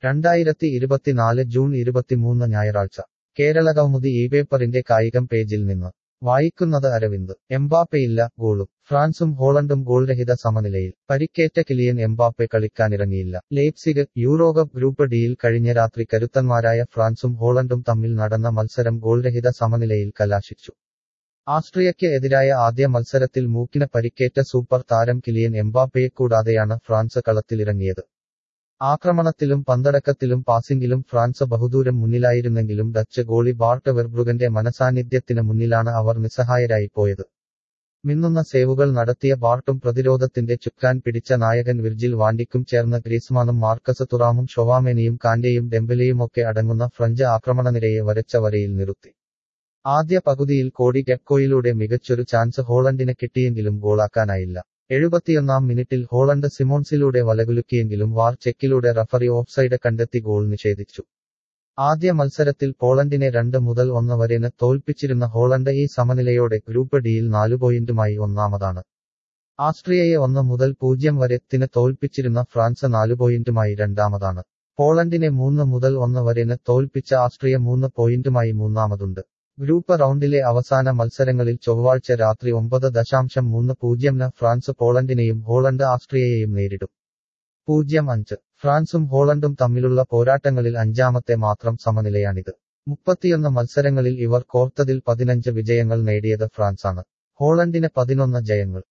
രണ്ടായിരത്തി ഇരുപത്തിനാല് ജൂൺ ഇരുപത്തിമൂന്ന് ഞായറാഴ്ച കേരള കൗമുദി ഈ പേപ്പറിന്റെ കായികം പേജിൽ നിന്ന് വായിക്കുന്നത് അരവിന്ദ് എംബാപ്പയില്ല ഗോളും ഫ്രാൻസും ഹോളണ്ടും ഗോൾരഹിത സമനിലയിൽ പരിക്കേറ്റ കിലിയൻ എംബാപ്പെ കളിക്കാനിറങ്ങിയില്ല ലേപ്സിഗ് യൂറോകപ്പ് ഗ്രൂപ്പ് ഡിയിൽ കഴിഞ്ഞ രാത്രി കരുത്തന്മാരായ ഫ്രാൻസും ഹോളണ്ടും തമ്മിൽ നടന്ന മത്സരം ഗോൾരഹിത സമനിലയിൽ കലാശിച്ചു ആസ്ട്രിയയ്ക്ക് എതിരായ ആദ്യ മത്സരത്തിൽ മൂക്കിന് പരിക്കേറ്റ സൂപ്പർ താരം കിലിയൻ എംബാപ്പയെ കൂടാതെയാണ് ഫ്രാൻസ് കളത്തിലിറങ്ങിയത് ആക്രമണത്തിലും പന്തടക്കത്തിലും പാസിംഗിലും ഫ്രാൻസ് ബഹുദൂരം മുന്നിലായിരുന്നെങ്കിലും ഡച്ച് ഗോളി ബാർട്ട് വെർബ്രുഗന്റെ മനസാന്നിധ്യത്തിന് മുന്നിലാണ് അവർ നിസ്സഹായരായി പോയത് മിന്നുന്ന സേവുകൾ നടത്തിയ ബാർട്ടും പ്രതിരോധത്തിന്റെ ചുക്കാൻ പിടിച്ച നായകൻ വിർജിൽ വാണ്ടിക്കും ചേർന്ന് ഗ്രീസ്മാനും മാർക്കസ് തുറാമും ഷൊവാമേനിയും കാന്റെയും ഡെമ്പലെയുമൊക്കെ അടങ്ങുന്ന ഫ്രഞ്ച് ആക്രമണനിരയെ വരച്ച വരയിൽ നിർത്തി ആദ്യ പകുതിയിൽ കോടി ഗെക്കോയിലൂടെ മികച്ചൊരു ചാൻസ് ഹോളണ്ടിന് കിട്ടിയെങ്കിലും ഗോളാക്കാനായില്ല എഴുപത്തിയൊന്നാം മിനിറ്റിൽ ഹോളണ്ട് സിമോൺസിലൂടെ വലകുലുക്കിയെങ്കിലും വാർ ചെക്കിലൂടെ റഫറി ഓഫ്സൈഡ് കണ്ടെത്തി ഗോൾ നിഷേധിച്ചു ആദ്യ മത്സരത്തിൽ പോളണ്ടിനെ രണ്ട് മുതൽ ഒന്ന് വരെന് തോൽപ്പിച്ചിരുന്ന ഹോളണ്ട് ഈ സമനിലയോടെ ഗ്രൂപ്പ് ഡിയിൽ നാലു പോയിന്റുമായി ഒന്നാമതാണ് ആസ്ട്രിയയെ ഒന്ന് മുതൽ പൂജ്യം വരെ ത്തിന് തോൽപ്പിച്ചിരുന്ന ഫ്രാൻസ് നാലു പോയിന്റുമായി രണ്ടാമതാണ് പോളണ്ടിനെ മൂന്ന് മുതൽ ഒന്ന് വരെന് തോൽപ്പിച്ച ആസ്ട്രിയ മൂന്ന് പോയിന്റുമായി മൂന്നാമതുണ്ട് ഗ്രൂപ്പ് റൗണ്ടിലെ അവസാന മത്സരങ്ങളിൽ ചൊവ്വാഴ്ച രാത്രി ഒമ്പത് ദശാംശം മൂന്ന് പൂജ്യംന് ഫ്രാൻസ് പോളണ്ടിനെയും ഹോളണ്ട് ആസ്ട്രിയയെയും നേരിടും പൂജ്യം അഞ്ച് ഫ്രാൻസും ഹോളണ്ടും തമ്മിലുള്ള പോരാട്ടങ്ങളിൽ അഞ്ചാമത്തെ മാത്രം സമനിലയാണിത് മുപ്പത്തിയൊന്ന് മത്സരങ്ങളിൽ ഇവർ കോർത്തതിൽ പതിനഞ്ച് വിജയങ്ങൾ നേടിയത് ഫ്രാൻസാണ് ഹോളണ്ടിന് പതിനൊന്ന് ജയങ്ങൾ